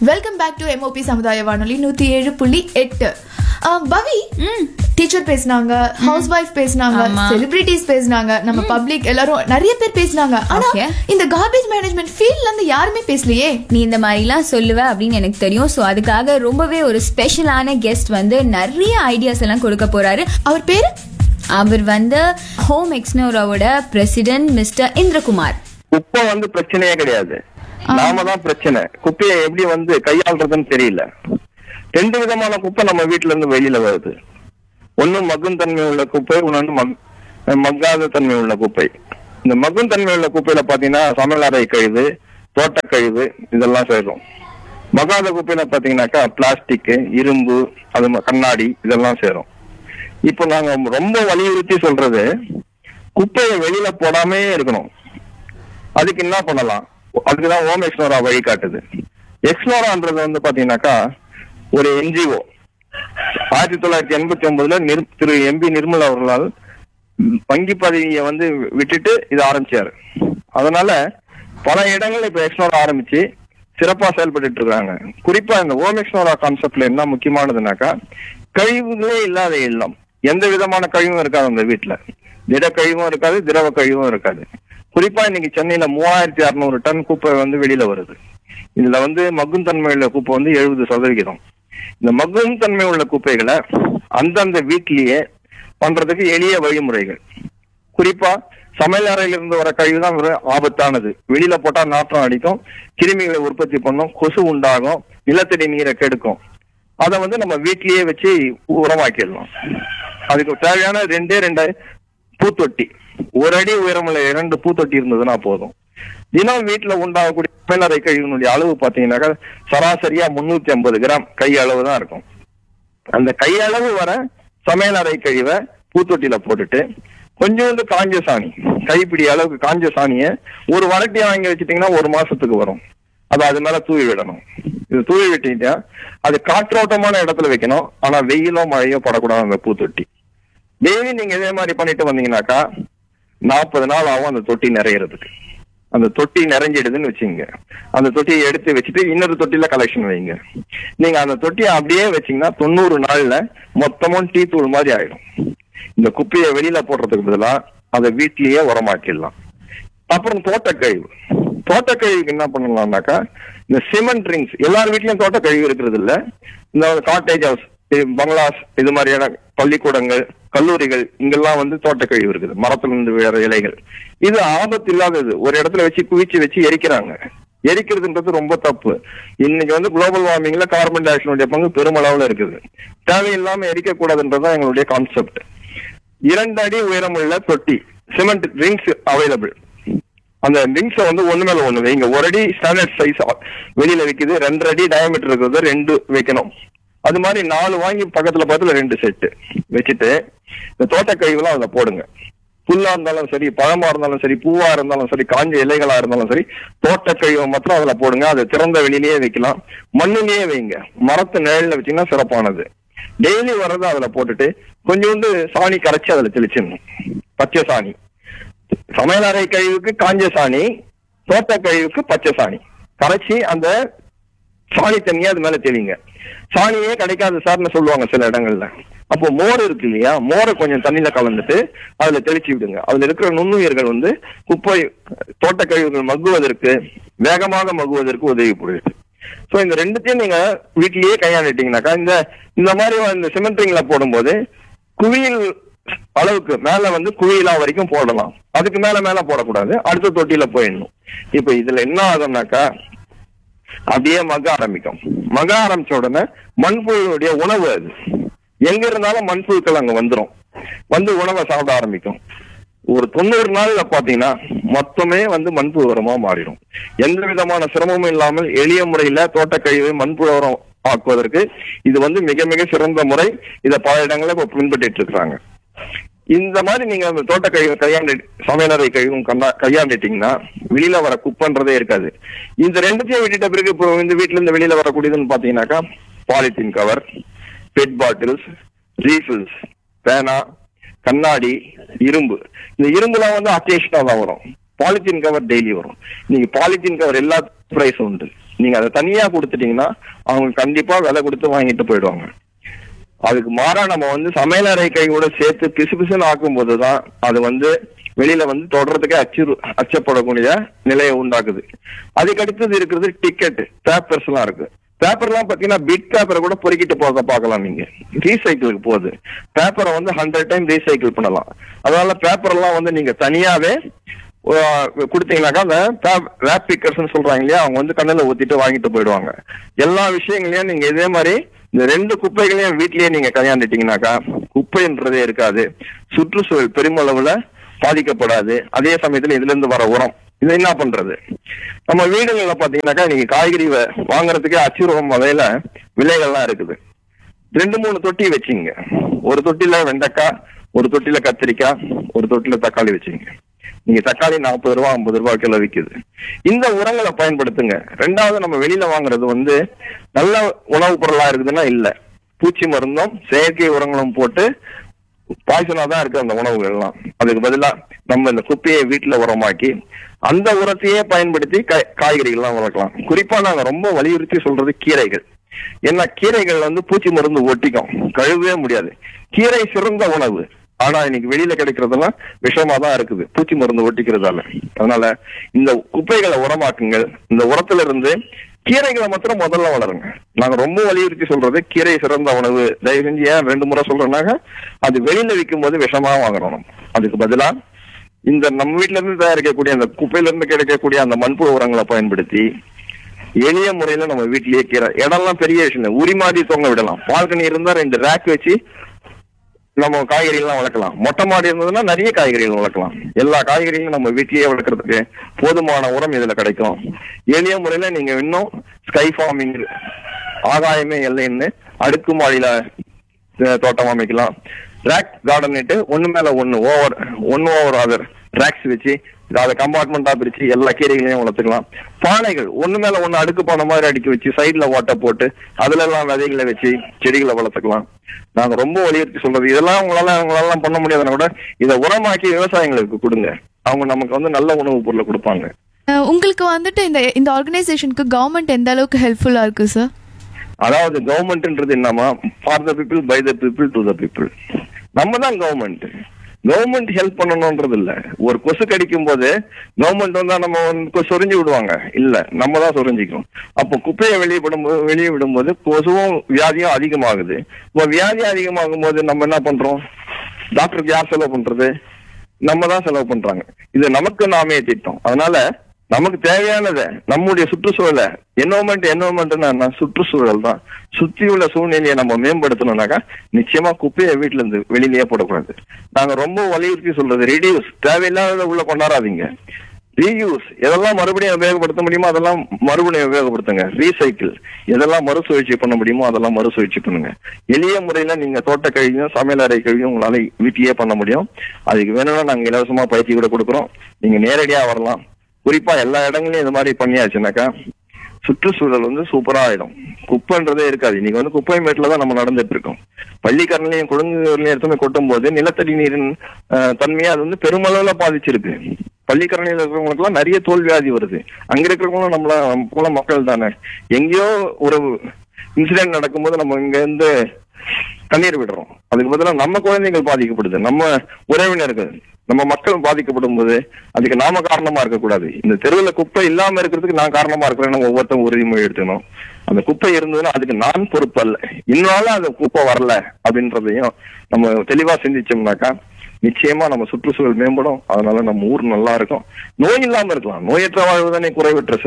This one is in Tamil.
வெல்கம் பேக் டு எம்ஓபி சமுதாய வானொலி நூத்தி ஏழு புள்ளி எட்டு ஆஹ் பவி டீச்சர் பேசினாங்க ஹவுஸ் ஒய்ஃப் பேசினாங்க ஆமா. செலிபிரிட்டிஸ் பேசினாங்க நம்ம பப்ளிக் எல்லாரும் நிறைய பேர் பேசினாங்க ஆனா Okay. இந்த கார்பேஜ் மேனேஜ்மெண்ட் ஃபீல்ட்ல இருந்து யாருமே பேசலையே நீ இந்த மாதிரிலாம் சொல்லுவ அப்படின்னு எனக்கு தெரியும் ஸோ அதுக்காக ரொம்பவே ஒரு ஸ்பெஷலான கெஸ்ட் வந்து நிறைய ஐடியாஸ் எல்லாம் கொடுக்க போறாரு அவர் பேரு அவர் வந்து ஹோம் எக்ஸ்னோராவோட பிரசிடென்ட் மிஸ்டர் இந்திரகுமார் குப்பை வந்து பிரச்சனையே கிடையாது நாம தான் பிரச்சனை குப்பையை எப்படி வந்து கையாள்றதுன்னு தெரியல ரெண்டு விதமான குப்பை நம்ம வீட்டுல இருந்து வெளியில வருது ஒண்ணு மக்கும் தன்மை உள்ள குப்பை இன்னொன்னு மக் மக்காத தன்மை உள்ள குப்பை இந்த மக்கும் தன்மை உள்ள குப்பையில பாத்தீங்கன்னா சமையலறை கழிவு தோட்ட கழிவு இதெல்லாம் சேரும் மகாத குப்பையில பாத்தீங்கன்னாக்கா பிளாஸ்டிக் இரும்பு அது ம- கண்ணாடி இதெல்லாம் சேரும் இப்போ நாங்க ரொம்ப வலியுறுத்தி சொல்றது குப்பையை வெளியில போடாமே இருக்கணும் அதுக்கு என்ன பண்ணலாம் அதுக்குதான் ஹோம் எக்ஸ்னோரா வழிகாட்டுது எக்ஸ்னோரான்றது வந்து பாத்தீங்கன்னாக்கா ஒரு என்ஜிஓ ஆயிரத்தி தொள்ளாயிரத்தி எண்பத்தி ஒன்பதுல நிர் திரு எம்பி நிர்மலா அவர்களால் வங்கி பதவியை வந்து விட்டுட்டு இது ஆரம்பிச்சாரு அதனால பல இடங்கள்ல இப்ப எக்ஸ்னோரா ஆரம்பிச்சு சிறப்பா செயல்பட்டு இருக்காங்க குறிப்பா இந்த ஹோம் எக்ஸ்னோரா கான்செப்ட்ல என்ன முக்கியமானதுனாக்கா கழிவுகளே இல்லாத இல்லம் எந்த விதமான கழிவும் இருக்காது அந்த வீட்டுல திட கழிவும் இருக்காது திரவ கழிவும் இருக்காது குறிப்பா இன்னைக்கு சென்னையில மூவாயிரத்தி அறுநூறு டன் குப்பை வந்து வெளியில வருது இதுல வந்து மக்கும் தன்மை உள்ள குப்பை வந்து எழுபது சதவிகிதம் இந்த மக்கும் தன்மை உள்ள குப்பைகளை அந்தந்த வீட்டிலேயே பண்றதுக்கு எளிய வழிமுறைகள் குறிப்பா சமையல் அறையில இருந்து வர கழிவு தான் ஒரு ஆபத்தானது வெளியில போட்டா நாற்றம் அடிக்கும் கிருமிகளை உற்பத்தி பண்ணும் கொசு உண்டாகும் நிலத்தடி நீரை கெடுக்கும் அதை வந்து நம்ம வீட்லயே வச்சு உரமாக்கிடலாம் அதுக்கு தேவையான ரெண்டே ரெண்டு பூத்தொட்டி ஒரு அடி உயரமுள்ள இரண்டு பூத்தொட்டி இருந்ததுன்னா போதும் தினம் வீட்டுல உண்டாகக்கூடிய சமையலறை கழிவுனுடைய அளவு பாத்தீங்கன்னாக்கா சராசரியா முன்னூத்தி ஐம்பது கிராம் கை அளவு தான் இருக்கும் அந்த கையளவு வர சமையலறை கழிவை பூத்தொட்டியில போட்டுட்டு கொஞ்சோண்டு காஞ்ச சாணி கைப்பிடி அளவுக்கு காஞ்ச சாணியை ஒரு வரட்டியை வாங்கி வச்சிட்டீங்கன்னா ஒரு மாசத்துக்கு வரும் அதை அது மேல தூவி விடணும் இது தூவி விட்டீங்கன்னா அது காற்றோட்டமான இடத்துல வைக்கணும் ஆனா வெயிலோ மழையோ படக்கூடாது அந்த பூத்தொட்டி டெய்லி நீங்க இதே மாதிரி பண்ணிட்டு வந்தீங்கன்னாக்கா நாற்பது நாள் ஆகும் அந்த தொட்டி நிறையறதுக்கு அந்த தொட்டி நிறைஞ்சிடுதுன்னு வச்சுங்க அந்த தொட்டியை எடுத்து வச்சுட்டு இன்னொரு தொட்டில கலெக்ஷன் வைங்க நீங்க அந்த தொட்டியை அப்படியே வச்சீங்கன்னா தொண்ணூறு நாள்ல மொத்தமும் டீ தூள் மாதிரி ஆயிடும் இந்த குப்பையை வெளியில போடுறதுக்கு பதிலா அதை வீட்லயே உரமாக்கிடலாம் அப்புறம் தோட்டக்கழிவு தோட்டக்கழிவுக்கு என்ன பண்ணலாம்னாக்கா இந்த சிமெண்ட் ரிங்ஸ் எல்லார் வீட்லயும் தோட்டக்கழிவு இருக்கிறது இல்ல இந்த காட்டேஜ் ஹவுஸ் பங்களாஸ் இது மாதிரியான பள்ளிக்கூடங்கள் கல்லூரிகள் இங்கெல்லாம் வந்து தோட்டக்கழிவு இருக்குது மரத்துல இருந்து வேற இலைகள் இது ஆபத்து இல்லாதது ஒரு இடத்துல வச்சு குவிச்சு வச்சு எரிக்கிறாங்க எரிக்கிறதுன்றது ரொம்ப தப்பு இன்னைக்கு வந்து குளோபல் வார்மிங்ல கார்பன் டை ஆக்சைடுடைய பங்கு பெருமளவுல இருக்குது தேவையில்லாம எரிக்க கூடாதுன்றதுதான் எங்களுடைய கான்செப்ட் இரண்டு அடி உயரமுள்ள தொட்டி சிமெண்ட் ரிங்ஸ் அவைலபிள் அந்த ரிங்ஸை வந்து ஒண்ணு மேல ஒண்ணு வைங்க ஒரு அடி ஸ்டாண்டர்ட் சைஸ் வெளியில விக்குது ரெண்டரை அடி டயமீட்டர் இருக்கிறது ரெண்டு வைக்கணும் அது மாதிரி நாலு வாங்கி பக்கத்துல பக்கத்துல ரெண்டு செட்டு வச்சுட்டு இந்த தோட்டக்கழிவுலாம் அதுல போடுங்க புல்லா இருந்தாலும் சரி பழமா இருந்தாலும் சரி பூவா இருந்தாலும் சரி காஞ்ச இலைகளா இருந்தாலும் சரி தோட்டக்கழிவை மாத்திரம் அதுல போடுங்க அதை திறந்த வெளியிலேயே வைக்கலாம் மண்ணிலேயே வைங்க மரத்து நிழல்ல வச்சீங்கன்னா சிறப்பானது டெய்லி வர்றதை அதுல போட்டுட்டு கொஞ்சோண்டு சாணி கரைச்சி அதுல தெளிச்சிடணும் பச்சை சாணி சமையலறை கழிவுக்கு காஞ்ச சாணி தோட்ட கழிவுக்கு பச்சை சாணி கரைச்சி அந்த சாணி தண்ணியை அது மேல தெளிங்க சாணியே கிடைக்காது சார்னு சொல்லுவாங்க சில இடங்கள்ல அப்போ மோர் இருக்கு இல்லையா மோரை கொஞ்சம் தண்ணியில கலந்துட்டு அதுல தெளிச்சு விடுங்க அதுல இருக்கிற நுண்ணுயிர்கள் வந்து குப்பை தோட்ட கழிவுகள் மக்குவதற்கு வேகமாக மக்குவதற்கு உதவி புரியுது சோ இந்த ரெண்டுத்தையும் நீங்க வீட்லயே கையாண்டுட்டீங்கன்னாக்கா இந்த இந்த மாதிரி இந்த சிமெண்ட் ரிங்ல போடும்போது குவியல் அளவுக்கு மேல வந்து குவியலா வரைக்கும் போடலாம் அதுக்கு மேல மேல போடக்கூடாது அடுத்த தொட்டியில போயிடணும் இப்ப இதுல என்ன ஆகும்னாக்கா அப்படியே மக ஆரம்பிக்கும் மக ஆரம்பிச்ச உடனே மண்புழுடைய உணவு அது எங்க இருந்தாலும் மண்புழுக்கள் அங்க வந்துரும் வந்து உணவை சாப்பிட ஆரம்பிக்கும் ஒரு தொண்ணூறு நாள்ல பாத்தீங்கன்னா மொத்தமே வந்து மண்புழு உரமா மாறிடும் எந்த விதமான சிரமமும் இல்லாமல் எளிய முறையில தோட்டக்கழிவை மண்புழு உரம் ஆக்குவதற்கு இது வந்து மிக மிக சிறந்த முறை இதை பல இடங்களில் இப்ப பின்பற்றிட்டு இருக்கிறாங்க இந்த மாதிரி நீங்க அந்த தோட்ட கழிவு கையாண்டு சமையலறை கழிவும் கண்ணா- கையாண்டுட்டீங்கன்னா வெளியில வர குப்பன்றதே இருக்காது இந்த ரெண்டுத்தையும் விட்டுட்ட பிறகு இப்போ இந்த வீட்டுல இருந்து வெளியில வரக்கூடியதுன்னு பாத்தீங்கன்னாக்கா polythene cover PET bottles refills பேனா கண்ணாடி இரும்பு இந்த இரும்புலாம் வந்து அக்கேஷனா தான் வரும் பாலித்தீன் கவர் டெய்லி வரும் நீங்க பாலித்தீன் கவர் எல்லா பிரைஸும் உண்டு நீங்க அதை தனியா கொடுத்துட்டீங்கன்னா அவங்க கண்டிப்பா விலை கொடுத்து வாங்கிட்டு போயிடுவாங்க அதுக்கு மாறா நம்ம வந்து சமையலறை கையோட சேர்த்து பிசு பிசுன்னு ஆக்கும்போது தான் அது வந்து வெளியில வந்து தொடர்றதுக்கு அச்சு அச்சப்படக்கூடிய நிலையை உண்டாக்குது அதுக்கு அடுத்தது இருக்கிறது டிக்கெட் பேப்பர்ஸ் எல்லாம் இருக்கு பேப்பர்லாம் பாத்தீங்கன்னா பிட் பேப்பரை கூட பொறுக்கிட்டு போக பார்க்கலாம் நீங்க ரீசைக்கிளுக்கு போகுது பேப்பரை வந்து ஹண்ட்ரட் டைம் ரீசைக்கிள் பண்ணலாம் அதனால பேப்பர் எல்லாம் வந்து நீங்க தனியாவே அஹ், கொடுத்தீங்கன்னாக்கா அந்த ரேப் பிக்கர்ஸ் சொல்றாங்க இல்லையா அவங்க வந்து கண்ணில் ஊத்திட்டு வாங்கிட்டு போயிடுவாங்க எல்லா விஷயங்களையும் நீங்க இதே மாதிரி இந்த ரெண்டு குப்பைகளையும் வீட்லயே நீங்க கையாண்டுட்டீங்கன்னாக்கா குப்பைன்றதே இருக்காது சுற்றுச்சூழல் பெருமளவுல பாதிக்கப்படாது அதே சமயத்துல இதுல இருந்து வர உரம் இது என்ன பண்றது நம்ம வீடுகள்ல பாத்தீங்கன்னாக்கா நீங்க காய்கறி வ- வாங்குறதுக்கே அச்சுறுவம் வகையில விலைகள்லாம் இருக்குது ரெண்டு மூணு தொட்டி வச்சுங்க ஒரு தொட்டில வெண்டைக்காய் ஒரு தொட்டில கத்திரிக்காய் ஒரு தொட்டில தக்காளி வச்சுங்க நீங்க தக்காளி நாற்பது ரூபா ஐம்பது ரூபா கிலோ விக்குது இந்த உரங்களை பயன்படுத்துங்க ரெண்டாவது நம்ம வெளியில வாங்குறது வந்து நல்ல உணவுப் பொருளா இருக்குதுன்னா இல்ல பூச்சி மருந்தும் செயற்கை உரங்களும் போட்டு பாய்சனா தான் இருக்கு அந்த உணவுகள் எல்லாம் அதுக்கு பதிலா நம்ம இந்த குப்பையை வீட்டுல உரமாக்கி அந்த உரத்தையே பயன்படுத்தி காய்- காய்கறிகள்லாம் வளர்க்கலாம் குறிப்பா நாங்க ரொம்ப வலியுறுத்தி சொல்றது கீரைகள் ஏன்னா கீரைகள் வந்து பூச்சி மருந்து ஒட்டிக்கும் கழுவவே முடியாது கீரை சிறந்த உணவு ஆனா இன்னைக்கு வெளியில கிடைக்கிறதெல்லாம் விஷமா தான் இருக்குது பூச்சி மருந்து ஒட்டிக்கிறதால அதனால இந்த குப்பைகளை உரமாக்குங்கள் இந்த உரத்துல இருந்து கீரைகளை மாத்திரம் முதல்ல வளருங்க நாங்க ரொம்ப வலியுறுத்தி சொல்றது கீரை சிறந்த உணவு தயவு செஞ்சு ஏன் ரெண்டு முறை சொல்றேன்னாக்க அது வெளியில விற்கும் போது விஷமா வாங்குறோம் நம்ம. அதுக்கு பதிலா இந்த நம்ம வீட்ல இருந்து தயாரிக்கக்கூடிய அந்த குப்பையில இருந்து கிடைக்கக்கூடிய அந்த மண்புழு உரங்களை பயன்படுத்தி எளிய முறையில நம்ம வீட்டிலேயே கீரை இடம்லாம் பெரிய விஷயம் இல்லை உரி மாதிரி தொங்க விடலாம் பால்கனி இருந்தா ரெண்டு ரேக் வச்சு நம்ம காய்கறிகள்லாம் வளர்க்கலாம் மொட்டை மாடி இருந்ததுன்னா நிறைய காய்கறிகள் வளர்க்கலாம் எல்லா காய்கறிகளும் நம்ம வீட்டிலேயே வளர்க்கறதுக்கு போதுமான உரம் இதுல கிடைக்கும் எளிய முறையில நீங்க இன்னும் ஸ்கை ஃபார்மிங் ஆகாயமே இல்லைன்னு அடுக்கு மாடியில அஹ், தோட்டம் அமைக்கலாம் ரேக் கார்டன்ட்டு ஒண்ணு மேல ஒண்ணு ஓவர் ஒன்னு ஓவர் அதர் ரேக்ஸ் வச்சு அதை கம்பார்ட்மெண்டா பிரிச்சு எல்லா கீரைகளையும் வளர்த்துக்கலாம் பானைகள் ஒண்ணு மேல ஒண்ணு அடுக்கு பானை மாதிரி அடுக்கி வச்சு சைடுல ஓட்டை போட்டு அதுல எல்லாம் விதைகளை வச்சு செடிகளை வளர்த்துக்கலாம் நாங்க ரொம்ப வலியுறுத்தி சொல்றது இதெல்லாம் உங்களால உங்களால பண்ண முடியாதுன்னா கூட இதை உரமாக்கி விவசாயிகளுக்கு கொடுங்க அவங்க நமக்கு வந்து நல்ல உணவுப் பொருளை கொடுப்பாங்க அஹ், உங்களுக்கு வந்துட்டு இந்த இந்த ஆர்கனைசேஷனுக்கு கவர்மெண்ட் எந்த அளவுக்கு ஹெல்ப்ஃபுல்லா இருக்கு சார் அதாவது கவர்மெண்ட்ன்றது என்னமா for the people by the people to the people நம்ம தான் கவர்மெண்ட் கவர்மெண்ட் ஹெல்ப் பண்ணணும்ன்றது இல்ல ஒரு கொசு கடிக்கும் போது கவர்மெண்ட் வந்தா நம்ம வந்து சொரிஞ்சு விடுவாங்க இல்ல நம்ம தான் சொரிஞ்சிக்கணும் அப்போ குப்பையை வெளியே விடும்போது வெளியே விடும்போது கொசுவும் வியாதியும் அதிகமாகுது இப்போ வியாதி அதிகமாகும் போது நம்ம என்ன பண்றோம் டாக்டருக்கு யார் செலவு பண்றது நம்ம தான் செலவு பண்றாங்க இது நமக்கு நாமே திட்டம் அதனால நமக்கு தேவையானதை நம்முடைய சுற்றுச்சூழலை என்வரன்மெண்ட் என்வரன்மெண்ட்னா சுற்றுச்சூழல் தான் சுத்தி உள்ள சூழ்நிலையை நம்ம மேம்படுத்தணும்னாக்கா நிச்சயமா குப்பையை வீட்டுல இருந்து வெளியிலேயே போடக்கூடாது நாங்க ரொம்ப வலியுறுத்தி சொல்றது ரெடியூஸ் தேவையில்லாத உள்ள கொண்டாடாதீங்க ரீயூஸ் எதெல்லாம் மறுபடியும் உபயோகப்படுத்த முடியுமோ அதெல்லாம் மறுபடியும் உபயோகப்படுத்துங்க ரீசைக்கிள் எதெல்லாம் மறுசுழற்சி பண்ண முடியுமோ அதெல்லாம் மறுசுழற்சி பண்ணுங்க எளிய முறையில நீங்க தோட்ட கழிவும் சமையல் அறை கழிவும் உங்களால வீட்டிலேயே பண்ண முடியும் அதுக்கு வேணும்னா நாங்க இலவசமா பயிற்சி கூட கொடுக்குறோம் நீங்க நேரடியா வரலாம் குறிப்பா எல்லா இடங்களையும் இது மாதிரி பண்ணியாச்சுனாக்கா சுற்றுச்சூழல் வந்து சூப்பரா ஆயிடும் குப்பைன்றதே இருக்காது இன்னைக்கு வந்து குப்பை மேட்ல தான் நம்ம நடந்துட்டு இருக்கோம் பள்ளிக்கரணையும் குழந்தைகளையும் எடுத்துமே கொட்டும் போது நிலத்தடி நீரின் அஹ், தன்மையை அது வந்து பெருமளவுல பாதிச்சிருக்கு பள்ளிக்கரணையில் இருக்கிறவங்களுக்கு எல்லாம் நிறைய தோல் வியாதி வருது அங்க இருக்கிறவங்களும் நம்மள போல மக்கள் தானே எங்கேயோ ஒரு இன்சிடென்ட் நடக்கும்போது நம்ம இங்க இருந்து தண்ணீர் விடுறோம் அதுக்கு பதிலாக நம்ம குழந்தைகள் பாதிக்கப்படுது நம்ம உறவினர்கள் நம்ம மக்கள் பாதிக்கப்படும் போது அதுக்கு நாம காரணமா இருக்கக்கூடாது இந்த தெருவில் குப்பை இல்லாம இருக்கிறதுக்கு நான் காரணமா இருக்கிறேன்னு ஒவ்வொருத்தரும் உறுதிமொழி எடுத்துக்கணும் அந்த குப்பை இருந்ததுன்னா அதுக்கு நான் பொறுப்பு அல்ல இன்னும் அந்த குப்பை வரல அப்படின்றதையும் நம்ம தெளிவா சிந்திச்சோம்னாக்கா நிச்சயமா நம்ம சுற்றுச்சூழல் மேம்படும் அதனால நம்ம ஊர் நல்லா இருக்கும் நோய் இல்லாம இருக்கலாம் நோயற்ற வாழ்வு தானே குறைவற்ற செல்வம்.